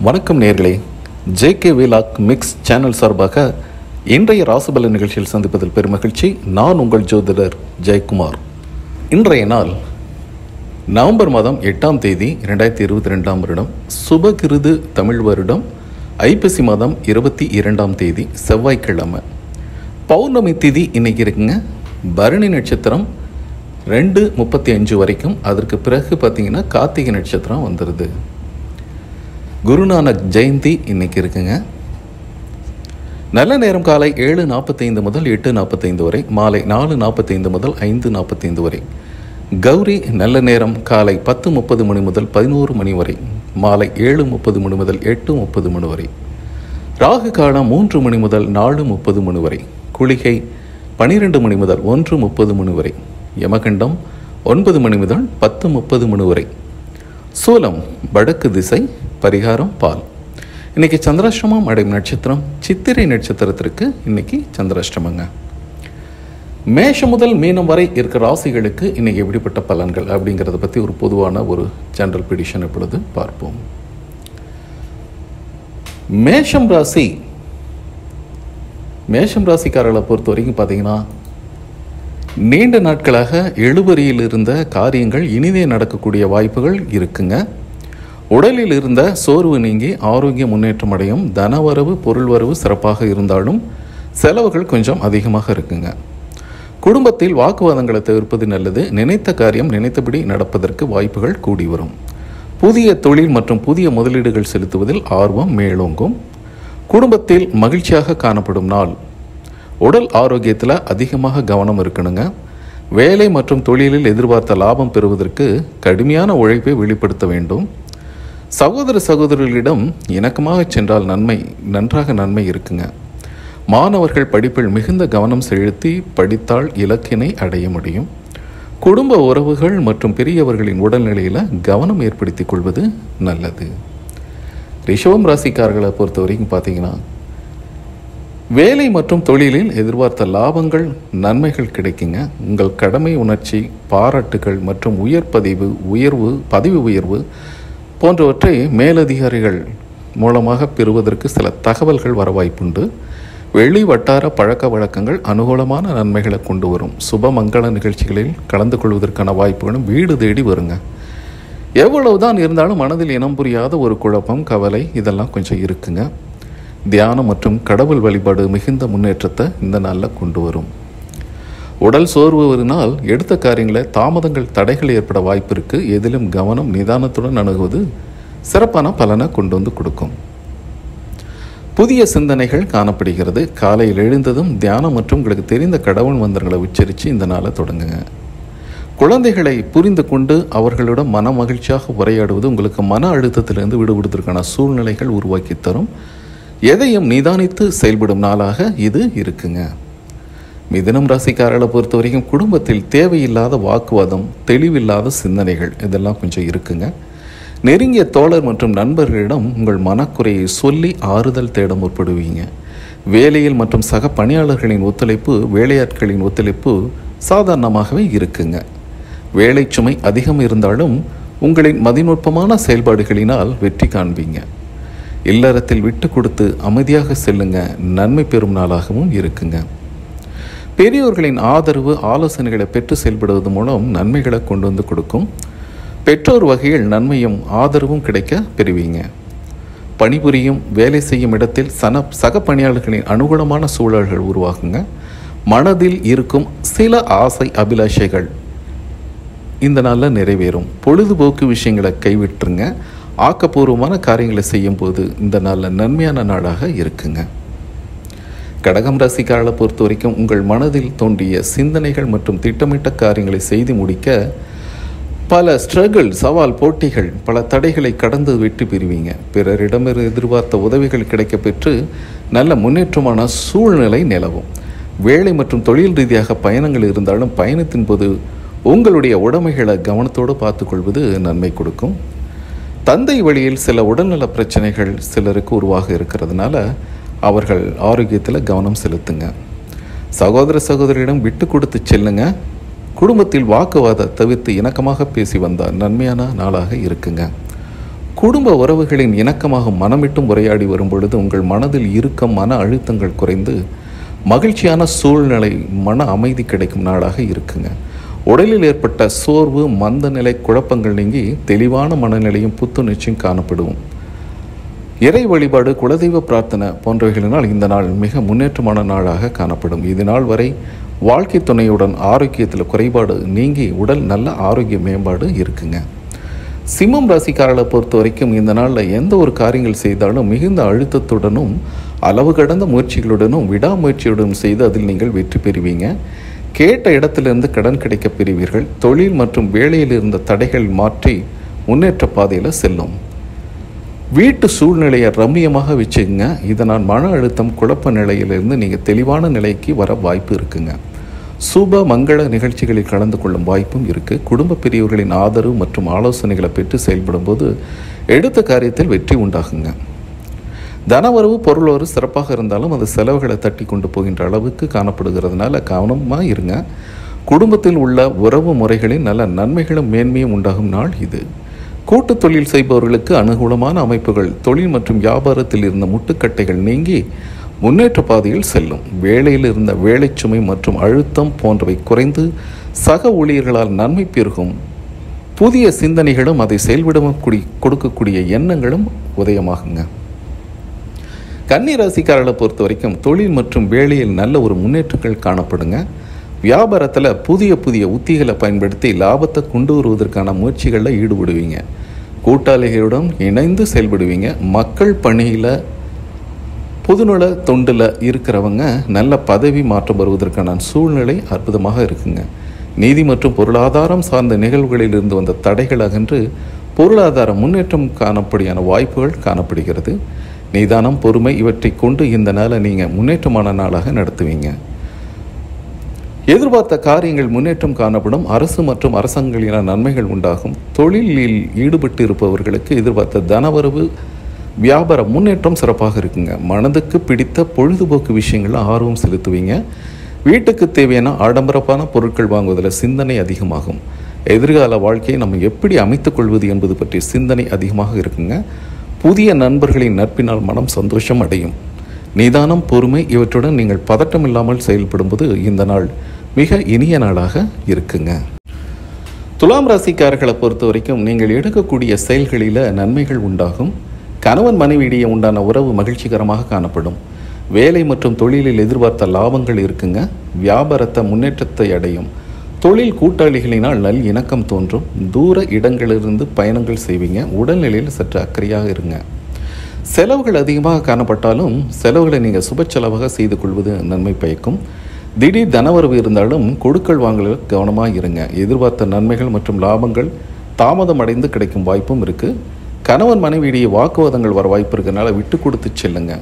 வணக்கம் நேர்களே JK vlog mix channel சார்பாக இன்றைய ராசிபல நிகழ்ச்சியில் சந்திப்பதில் பெருமகிழ்ச்சி நான் உங்கள் ஜோதிடர் ஜெயக்குமார் இன்றைய நாள் நவம்பர் மாதம் எட்டாம் தேதி ரெண்டாயிரத்தி இருபத்தி ரெண்டாம் வருடம் சுபகிருது தமிழ் வருடம் ஐப்பசி மாதம் இருபத்தி இரண்டாம் தேதி செவ்வாய்க்கிழமை பௌர்ணமி திதி இன்னைக்கு இருக்குங்க பரணி நட்சத்திரம் ரெண்டு முப்பத்தி அஞ்சு வரைக்கும் அதற்கு பிறகு பார்த்தீங்கன்னா கார்த்திகை நட்சத்திரம் வந்துடுது குருநானக் ஜெயந்தி இன்னைக்கு இருக்குங்க நல்ல நேரம் காலை ஏழு நாற்பத்தைந்து முதல் எட்டு நாற்பத்தைந்து வரை மாலை நாலு நாற்பத்தைந்து முதல் ஐந்து நாற்பத்தைந்து வரை கௌரி நல்ல நேரம் காலை பத்து முப்பது மணி முதல் பதினோரு மணி வரை மாலை ஏழு முப்பது மணி முதல் எட்டு முப்பது மணி வரை ராகு காலம் மூன்று மணி முதல் நாலு முப்பது மணி வரை குளிகை பனிரெண்டு மணி முதல் ஒன்று முப்பது மணி வரை யமகண்டம் ஒன்பது மணி முதல் பத்து முப்பது மணி வரை சூலம் வடக்கு திசை பரிகாரம் பால் இன்னைக்கு சந்திராஷ்டமம் அடையும் நட்சத்திரம் சித்திரை நட்சத்திரத்திற்கு இன்னைக்கு சந்திராஷ்டமங்க மேஷம் முதல் மீனம் வரை இருக்கிற ராசிகளுக்கு இன்னைக்கு எப்படிப்பட்ட பலன்கள் அப்படிங்கிறத பற்றி ஒரு பொதுவான ஒரு ஜெனரல் பிடிஷன் இப்பொழுது பார்ப்போம் மேஷம் ராசி மேஷம் ராசிக்காரர்களை பொறுத்த வரைக்கும் பார்த்தீங்கன்னா நீண்ட நாட்களாக எழுபறியில் இருந்த காரியங்கள் இனிதே நடக்கக்கூடிய வாய்ப்புகள் இருக்குங்க உடலில் இருந்த சோர்வு நீங்கி ஆரோக்கிய முன்னேற்றம் அடையும் தனவரவு பொருள் வரவு சிறப்பாக இருந்தாலும் செலவுகள் கொஞ்சம் அதிகமாக இருக்குங்க குடும்பத்தில் வாக்குவாதங்களை தவிர்ப்பது நல்லது நினைத்த காரியம் நினைத்தபடி நடப்பதற்கு வாய்ப்புகள் கூடி வரும் புதிய தொழில் மற்றும் புதிய முதலீடுகள் செலுத்துவதில் ஆர்வம் மேலோங்கும் குடும்பத்தில் மகிழ்ச்சியாக காணப்படும் நாள் உடல் ஆரோக்கியத்தில் அதிகமாக கவனம் இருக்கணுங்க வேலை மற்றும் தொழிலில் எதிர்பார்த்த லாபம் பெறுவதற்கு கடுமையான உழைப்பை வெளிப்படுத்த வேண்டும் சகோதர சகோதரிகளிடம் இணக்கமாக சென்றால் நன்மை நன்றாக நன்மை இருக்குங்க மாணவர்கள் படிப்பில் மிகுந்த கவனம் செலுத்தி படித்தால் இலக்கினை அடைய முடியும் குடும்ப உறவுகள் மற்றும் பெரியவர்களின் உடல்நிலையில் கவனம் ஏற்படுத்திக் கொள்வது நல்லது ரிஷபம் ராசிக்காரர்களை பொறுத்த வரைக்கும் பார்த்தீங்கன்னா வேலை மற்றும் தொழிலில் எதிர்பார்த்த லாபங்கள் நன்மைகள் கிடைக்குங்க உங்கள் கடமை உணர்ச்சி பாராட்டுகள் மற்றும் உயர் பதிவு உயர்வு பதவி உயர்வு போன்றவற்றை மேலதிகாரிகள் மூலமாக பெறுவதற்கு சில தகவல்கள் வர வாய்ப்புண்டு வெளி வட்டார பழக்க வழக்கங்கள் அனுகூலமான நன்மைகளை கொண்டு வரும் சுப மங்கள நிகழ்ச்சிகளில் கலந்து கொள்வதற்கான வாய்ப்புகளும் வீடு தேடி வருங்க எவ்வளவுதான் இருந்தாலும் மனதில் இனம் புரியாத ஒரு குழப்பம் கவலை இதெல்லாம் கொஞ்சம் இருக்குங்க தியானம் மற்றும் கடவுள் வழிபாடு மிகுந்த முன்னேற்றத்தை இந்த நாளில் கொண்டு வரும் உடல் சோர்வுவதனால் எடுத்த காரியங்களை தாமதங்கள் தடைகள் ஏற்பட வாய்ப்பு இருக்கு எதிலும் கவனம் நிதானத்துடன் அணுகுவது சிறப்பான பலனை கொண்டு வந்து கொடுக்கும் புதிய சிந்தனைகள் காணப்படுகிறது காலையில் எழுந்ததும் தியானம் மற்றும் உங்களுக்கு தெரிந்த கடவுள் மந்திரங்களை உச்சரித்து இந்த நாளை தொடங்குங்க குழந்தைகளை புரிந்து கொண்டு அவர்களிடம் மன மகிழ்ச்சியாக உரையாடுவது உங்களுக்கு மன அழுத்தத்திலிருந்து விடுபடுவதற்கான சூழ்நிலைகள் உருவாக்கி தரும் எதையும் நிதானித்து செயல்படும் நாளாக இது இருக்குங்க மிதுனம் ராசிக்காரர்களை பொறுத்த வரைக்கும் குடும்பத்தில் தேவையில்லாத வாக்குவாதம் தெளிவில்லாத சிந்தனைகள் இதெல்லாம் கொஞ்சம் இருக்குங்க நெருங்கிய தோழர் மற்றும் நண்பர்களிடம் உங்கள் மனக்குறையை சொல்லி ஆறுதல் தேட முற்படுவீங்க வேலையில் மற்றும் சக பணியாளர்களின் ஒத்துழைப்பு வேலையாட்களின் ஒத்துழைப்பு சாதாரணமாகவே இருக்குங்க வேலை சுமை அதிகம் இருந்தாலும் உங்களின் மதிநுட்பமான செயல்பாடுகளினால் வெற்றி காண்பீங்க இல்லறத்தில் விட்டு கொடுத்து அமைதியாக செல்லுங்க நன்மை பெறும் நாளாகவும் இருக்குங்க பெரியோர்களின் ஆதரவு ஆலோசனைகளை பெற்று செயல்படுவது மூலம் நன்மைகளை கொண்டு வந்து கொடுக்கும் பெற்றோர் வகையில் நன்மையும் ஆதரவும் கிடைக்க பெறுவீங்க பணிபுரியும் வேலை செய்யும் இடத்தில் சன சக பணியாளர்களின் அனுகூலமான சூழல்கள் உருவாகுங்க மனதில் இருக்கும் சில ஆசை அபிலாஷைகள் இந்த நாளில் நிறைவேறும் பொழுதுபோக்கு விஷயங்களை கைவிட்டுருங்க ஆக்கப்பூர்வமான காரியங்களை செய்யும்போது இந்த நாளில் நன்மையான நாளாக இருக்குங்க கடகம் ராசிக்காரர்களை பொறுத்த வரைக்கும் உங்கள் மனதில் தோன்றிய சிந்தனைகள் மற்றும் திட்டமிட்ட காரியங்களை செய்து முடிக்க பல ஸ்ட்ரகிள் சவால் போட்டிகள் பல தடைகளை கடந்து வெற்றி பெறுவீங்க பிறரிடமிருந்து எதிர்பார்த்த உதவிகள் கிடைக்க பெற்று நல்ல முன்னேற்றமான சூழ்நிலை நிலவும் வேலை மற்றும் தொழில் ரீதியாக பயணங்கள் இருந்தாலும் பயணத்தின் போது உங்களுடைய உடைமைகளை கவனத்தோடு பார்த்துக்கொள்வது நன்மை கொடுக்கும் தந்தை வழியில் சில உடல்நல பிரச்சனைகள் சிலருக்கு உருவாக இருக்கிறதுனால அவர்கள் ஆரோக்கியத்தில் கவனம் செலுத்துங்க சகோதர சகோதரியிடம் விட்டு கொடுத்து செல்லுங்க குடும்பத்தில் வாக்குவாத தவிர்த்து இணக்கமாக பேசி வந்தால் நன்மையான நாளாக இருக்குங்க குடும்ப உறவுகளின் இணக்கமாக மனமிட்டும் உரையாடி வரும் பொழுது உங்கள் மனதில் இருக்கும் மன அழுத்தங்கள் குறைந்து மகிழ்ச்சியான சூழ்நிலை மன அமைதி கிடைக்கும் நாளாக இருக்குங்க உடலில் ஏற்பட்ட சோர்வு மந்த நிலை குழப்பங்கள் நீங்கி தெளிவான மனநிலையும் புத்துணர்ச்சியும் காணப்படும் இறை வழிபாடு குலதெய்வ பிரார்த்தனை போன்றவைகளினால் இந்த நாள் மிக முன்னேற்றமான நாளாக காணப்படும் இது நாள் வரை வாழ்க்கை துணையுடன் ஆரோக்கியத்தில் குறைபாடு நீங்கி உடல் நல்ல ஆரோக்கிய மேம்பாடு இருக்குங்க சிம்மம் ராசிக்காரர்களை பொறுத்த வரைக்கும் இந்த நாளில் எந்த ஒரு காரியங்கள் செய்தாலும் மிகுந்த அழுத்தத்துடனும் அளவு கடந்த முயற்சிகளுடனும் விடாமுயற்சியுடனும் செய்து அதில் நீங்கள் வெற்றி பெறுவீங்க கேட்ட இடத்திலிருந்து கடன் கிடைக்க பெறுவீர்கள் தொழில் மற்றும் வேலையில் இருந்த தடைகள் மாற்றி முன்னேற்ற பாதையில் செல்லும் வீட்டு சூழ்நிலையை ரம்மியமாக வச்சுக்கங்க இதனால் மன அழுத்தம் குழப்ப நிலையிலிருந்து நீங்கள் தெளிவான நிலைக்கு வர வாய்ப்பு இருக்குங்க சுப மங்கள நிகழ்ச்சிகளில் கலந்து கொள்ளும் வாய்ப்பும் இருக்குது குடும்ப பெரியவர்களின் ஆதரவு மற்றும் ஆலோசனைகளை பெற்று செயல்படும் போது எடுத்த காரியத்தில் வெற்றி உண்டாகுங்க தனவரவு பொருளவரவு சிறப்பாக இருந்தாலும் அது செலவுகளை தட்டி கொண்டு போகின்ற அளவுக்கு காணப்படுகிறதுனால கவனமாக இருங்க குடும்பத்தில் உள்ள உறவு முறைகளில் நல்ல நன்மைகளும் மேன்மையும் உண்டாகும் நாள் இது கூட்டு தொழில் செய்பவர்களுக்கு அனுகூலமான அமைப்புகள் தொழில் மற்றும் வியாபாரத்தில் இருந்த முட்டுக்கட்டைகள் நீங்கி முன்னேற்ற பாதையில் செல்லும் வேலையில் இருந்த வேலைச்சுமை மற்றும் அழுத்தம் போன்றவை குறைந்து சக ஊழியர்களால் நன்மை பெருகும் புதிய சிந்தனைகளும் அதை செயல்விடவும் கூடி கொடுக்கக்கூடிய எண்ணங்களும் உதயமாகுங்க கன்னி ராசிக்காரர்களை பொறுத்த வரைக்கும் தொழில் மற்றும் வேலையில் நல்ல ஒரு முன்னேற்றங்கள் காணப்படுங்க வியாபாரத்தில் புதிய புதிய உத்திகளை பயன்படுத்தி லாபத்தை கொண்டு வருவதற்கான முயற்சிகளில் ஈடுபடுவீங்க கூட்டாளிகளுடன் இணைந்து செயல்படுவீங்க மக்கள் பணியில் பொதுநல தொண்டில் இருக்கிறவங்க நல்ல பதவி மாற்றம் வருவதற்கான சூழ்நிலை அற்புதமாக இருக்குங்க நீதி மற்றும் பொருளாதாரம் சார்ந்த நிகழ்வுகளில் இருந்து வந்த தடைகள் அகன்று பொருளாதார முன்னேற்றம் காணப்படியான வாய்ப்புகள் காணப்படுகிறது நிதானம் பொறுமை இவற்றை கொண்டு இந்த நாளை நீங்கள் முன்னேற்றமான நாளாக நடத்துவீங்க எதிர்பார்த்த காரியங்கள் முன்னேற்றம் காணப்படும் அரசு மற்றும் அரசாங்கங்களின நன்மைகள் உண்டாகும் தொழிலில் ஈடுபட்டு இருப்பவர்களுக்கு எதிர்பார்த்த தனவரவு வியாபார முன்னேற்றம் சிறப்பாக இருக்குங்க மனதுக்கு பிடித்த பொழுதுபோக்கு விஷயங்களில் ஆர்வம் செலுத்துவீங்க வீட்டுக்கு தேவையான ஆடம்பரப்பான பொருட்கள் வாங்குவதில் சிந்தனை அதிகமாகும் எதிர்கால வாழ்க்கையை நம்ம எப்படி அமைத்துக் கொள்வது என்பது பற்றி சிந்தனை அதிகமாக இருக்குங்க புதிய நண்பர்களின் நட்பினால் மனம் சந்தோஷம் அடையும் நிதானம் பொறுமை இவற்றுடன் நீங்கள் பதட்டம் இல்லாமல் செயல்படும்போது இந்த நாள் மிக இனிய நாளாக இருக்குங்க துலாம் ராசிக்காரர்களை பொறுத்த வரைக்கும் நீங்கள் எடுக்கக்கூடிய செயல்களில் நன்மைகள் உண்டாகும் கணவன் மனைவியிடையே உண்டான உறவு மகிழ்ச்சிகரமாக காணப்படும் வேலை மற்றும் தொழிலில் எதிர்பார்த்த லாபங்கள் இருக்குங்க வியாபாரத்தை முன்னேற்றத்தை அடையும் தொழில் கூட்டாளிகளினால் நல் இணக்கம் தோன்றும் தூர இடங்களிலிருந்து பயணங்கள் செய்வீங்க உடல்நிலையில் சற்று அக்கறையாக இருங்க செலவுகள் அதிகமாக காணப்பட்டாலும் செலவுகளை நீங்கள் சுப செலவாக செய்து கொள்வது நன்மை பயக்கும் திடீர் தனவரவு இருந்தாலும் கொடுக்கல் வாங்கலில் கவனமாக இருங்க எதிர்பார்த்த நன்மைகள் மற்றும் லாபங்கள் தாமதம் அடைந்து கிடைக்கும் வாய்ப்பும் இருக்குது கணவன் மனைவியிடையே வாக்குவாதங்கள் வர வாய்ப்பு இருக்கனால விட்டு கொடுத்து செல்லுங்க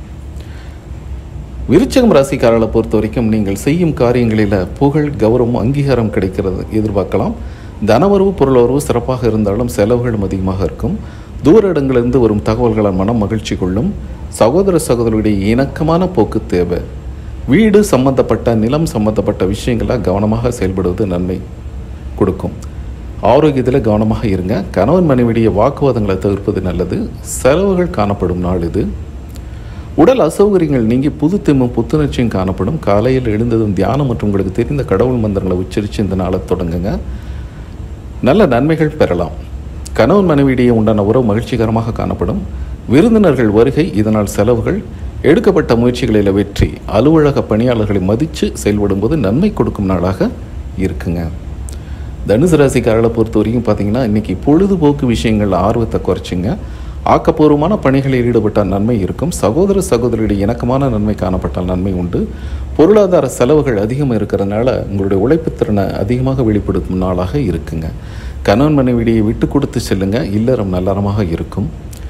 விருச்சகம் ராசிக்காரர்களை பொறுத்த வரைக்கும் நீங்கள் செய்யும் காரியங்களில் புகழ் கௌரவம் அங்கீகாரம் கிடைக்கிறது எதிர்பார்க்கலாம் தனவரவு பொருளவரவு சிறப்பாக இருந்தாலும் செலவுகளும் அதிகமாக இருக்கும் தூர இடங்களிலிருந்து வரும் தகவல்களால் மனம் மகிழ்ச்சி கொள்ளும் சகோதர சகோதரியுடைய இணக்கமான போக்கு தேவை வீடு சம்பந்தப்பட்ட நிலம் சம்பந்தப்பட்ட விஷயங்களாக கவனமாக செயல்படுவது நன்மை கொடுக்கும் ஆரோக்கியத்தில் கவனமாக இருங்க கணவன் மனைவிடைய வாக்குவாதங்களை தவிர்ப்பது நல்லது செலவுகள் காணப்படும் நாள் இது உடல் அசௌகரியங்கள் நீங்கி புது தெம்மும் புத்துணர்ச்சியும் காணப்படும் காலையில் எழுந்ததும் தியானம் மற்றும் உங்களுக்கு தெரிந்த கடவுள் மந்திரங்களை உச்சரித்து இந்த நாளை தொடங்குங்க நல்ல நன்மைகள் பெறலாம் கணவன் மனைவியிடையே உண்டான உறவு மகிழ்ச்சிகரமாக காணப்படும் விருந்தினர்கள் வருகை இதனால் செலவுகள் எடுக்கப்பட்ட முயற்சிகளில் வெற்றி அலுவலக பணியாளர்களை மதித்து செயல்படும்போது நன்மை கொடுக்கும் நாளாக இருக்குங்க தனுசு ராசிக்காரர்களை பொறுத்த வரைக்கும் பார்த்தீங்கன்னா இன்றைக்கி பொழுதுபோக்கு விஷயங்கள் ஆர்வத்தை குறைச்சிங்க ஆக்கப்பூர்வமான பணிகளில் ஈடுபட்டால் நன்மை இருக்கும் சகோதர சகோதரியுடைய இணக்கமான நன்மை காணப்பட்டால் நன்மை உண்டு பொருளாதார செலவுகள் அதிகம் இருக்கிறதுனால உங்களுடைய உழைப்புத் திறனை அதிகமாக வெளிப்படுத்தும் நாளாக இருக்குங்க கணவன் மனைவிடையே விட்டு கொடுத்து செல்லுங்க இல்லறம் நல்லறமாக இருக்கும்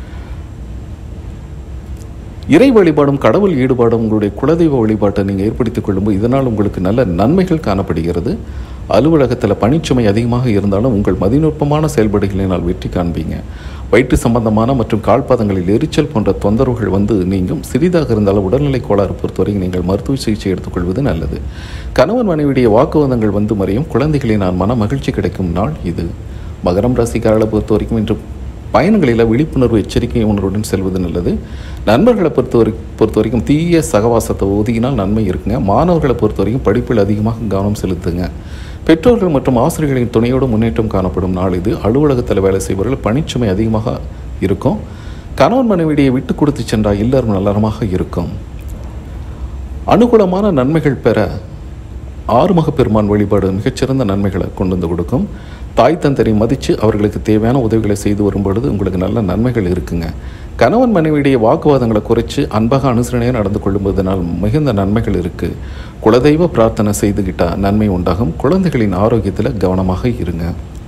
இறை வழிபாடும் கடவுள் ஈடுபாடும் உங்களுடைய குலதெய்வ வழிபாட்டை நீங்கள் ஏற்படுத்திக் கொள்ளும்போது இதனால் உங்களுக்கு நல்ல நன்மைகள் காணப்படுகிறது அலுவலகத்தில் பணிச்சுமை அதிகமாக இருந்தாலும் உங்கள் மதிநுட்பமான செயல்பாடுகளினால் வெற்றி காண்பீங்க வயிற்று சம்பந்தமான மற்றும் கால்பாதங்களில் எரிச்சல் போன்ற தொந்தரவுகள் வந்து நீங்கும் சிறிதாக இருந்தாலும் உடல்நிலை கோளாறு பொறுத்தவரை நீங்கள் மருத்துவ சிகிச்சை எடுத்துக்கொள்வது நல்லது கணவன் மனைவியுடைய வாக்குவாதங்கள் வந்து மறையும் குழந்தைகளினால் மன மகிழ்ச்சி கிடைக்கும் நாள் இது மகரம் ராசிக்காரர்களை பொறுத்த வரைக்கும் இன்று பயணங்களில் விழிப்புணர்வு எச்சரிக்கை உணர்வுடன் செல்வது நல்லது நண்பர்களை பொறுத்த வரை பொறுத்த வரைக்கும் தீய சகவாசத்தை ஒதுக்கினால் நன்மை இருக்குங்க மாணவர்களை பொறுத்த வரைக்கும் படிப்பில் அதிகமாக கவனம் செலுத்துங்க பெற்றோர்கள் மற்றும் ஆசிரியர்களின் துணையோடு முன்னேற்றம் காணப்படும் நாள் இது அலுவலகத்தில் வேலை செய்பவர்கள் பணிச்சுமை அதிகமாக இருக்கும் கணவன் மனைவிடையை விட்டு கொடுத்து சென்றால் இல்லறம் நல்லறமாக இருக்கும் அனுகூலமான நன்மைகள் பெற ஆறுமுக பெருமான் வழிபாடு மிகச்சிறந்த நன்மைகளை கொண்டு வந்து கொடுக்கும் தாய் தந்தரை மதித்து அவர்களுக்கு தேவையான உதவிகளை செய்து வரும் பொழுது உங்களுக்கு நல்ல நன்மைகள் இருக்குங்க கணவன் மனைவியுடைய வாக்குவாதங்களை குறைச்சு அன்பாக அனுசரணையாக நடந்து கொள்ளும்போதனால் மிகுந்த நன்மைகள் இருக்குது குலதெய்வ பிரார்த்தனை செய்துகிட்டா நன்மை உண்டாகும் குழந்தைகளின் ஆரோக்கியத்தில் கவனமாக இருங்க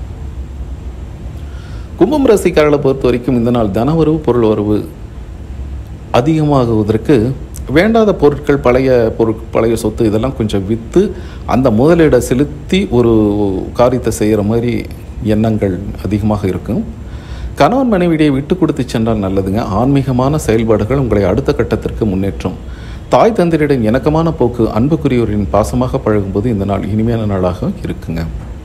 கும்பம் ராசிக்காரர்களை பொறுத்த வரைக்கும் இந்த நாள் தனவரவு பொருள் வரவு அதிகமாகுவதற்கு வேண்டாத பொருட்கள் பழைய பொருட் பழைய சொத்து இதெல்லாம் கொஞ்சம் விற்று அந்த முதலீடை செலுத்தி ஒரு காரியத்தை செய்கிற மாதிரி எண்ணங்கள் அதிகமாக இருக்கும் கணவன் மனைவியை விட்டு கொடுத்து சென்றால் நல்லதுங்க ஆன்மீகமான செயல்பாடுகள் உங்களை அடுத்த கட்டத்திற்கு முன்னேற்றும் தாய் தந்தையரிடம் இணக்கமான போக்கு அன்புக்குரியவரின் பாசமாக பழகும்போது இந்த நாள் இனிமையான நாளாக இருக்குங்க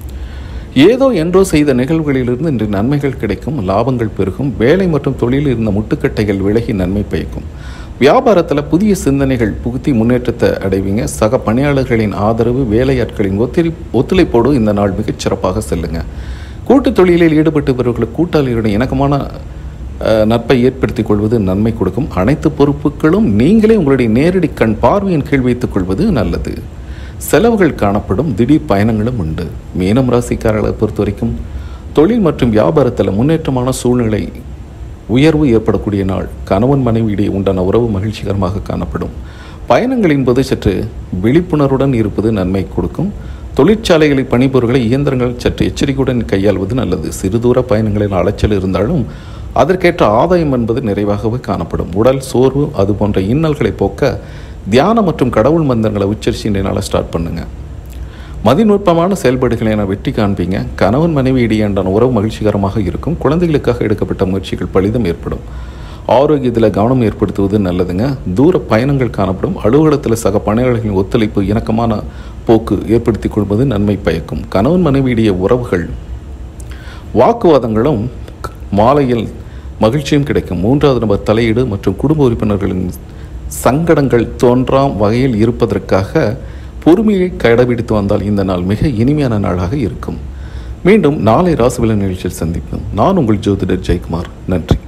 ஏதோ என்றோ செய்த நிகழ்வுகளிலிருந்து இன்று நன்மைகள் கிடைக்கும் லாபங்கள் பெருகும் வேலை மற்றும் தொழிலில் இருந்த முட்டுக்கட்டைகள் விலகி நன்மை பயக்கும் வியாபாரத்தில் புதிய சிந்தனைகள் புகுத்தி முன்னேற்றத்தை அடைவீங்க சக பணியாளர்களின் ஆதரவு வேலையாட்களின் ஒத்திரி ஒத்துழைப்போடு இந்த நாள் மிகச் சிறப்பாக செல்லுங்க கூட்டுத் தொழிலில் ஈடுபட்டுபவர்களுக்கு கூட்டாளிகளுடன் இணக்கமான அஹ், நட்பை ஏற்படுத்திக் கொள்வது நன்மை கொடுக்கும் அனைத்து பொறுப்புகளும் நீங்களே உங்களுடைய நேரடி கண் பார்வையின் கீழ் வைத்துக் கொள்வது நல்லது செலவுகள் காணப்படும் திடீர் பயணங்களும் உண்டு மீனம் ராசிக்காரர்களை பொறுத்த வரைக்கும் தொழில் மற்றும் வியாபாரத்தில் முன்னேற்றமான சூழ்நிலை உயர்வு ஏற்படக்கூடிய நாள் கணவன் மனைவி இடையே உண்டான உறவு மகிழ்ச்சிகரமாக காணப்படும் பயணங்களின் போது சற்று விழிப்புணர்வுடன் இருப்பது நன்மை கொடுக்கும் தொழிற்சாலைகளில் பணிபொருட்களை இயந்திரங்கள் சற்று எச்சரிக்கையுடன் கையாள்வது நல்லது சிறுதூர பயணங்களில் அலைச்சல் இருந்தாலும் அதற்கேற்ற ஆதாயம் என்பது நிறைவாகவே காணப்படும் உடல் சோர்வு அது போன்ற இன்னல்களை போக்க தியானம் மற்றும் கடவுள் மந்திரங்களை உச்சரிச்சு இந்த நாளை ஸ்டார்ட் பண்ணுங்க மதிநுட்பமான செயல்பாடுகளை என வெற்றி காண்பீங்க கணவன் மனைவி இடையேண்டான உறவு மகிழ்ச்சிகரமாக இருக்கும் குழந்தைகளுக்காக எடுக்கப்பட்ட முயற்சிகள் பலிதம் ஏற்படும் ஆரோக்கியத்தில் கவனம் ஏற்படுத்துவது நல்லதுங்க தூர பயணங்கள் காணப்படும் அலுவலகத்தில் சக பணியாளர்களின் ஒத்துழைப்பு இணக்கமான போக்கு ஏற்படுத்திக் கொள்வது நன்மை பயக்கும் கணவன் மனைவியுடைய உறவுகள் வாக்குவாதங்களும் க- மாலையில் மகிழ்ச்சியும் கிடைக்கும் மூன்றாவது நபர் தலையீடு மற்றும் குடும்ப உறுப்பினர்களின் சங்கடங்கள் தோன்றாம் வகையில் இருப்பதற்காக பொறுமையை கடைபிடித்து வந்தால் இந்த நாள் மிக இனிமையான நாளாக இருக்கும் மீண்டும் நாளை ராசிபலன் நிகழ்ச்சியில் சந்திப்போம் நான் உங்கள் ஜோதிடர் ஜெயக்குமார் நன்றி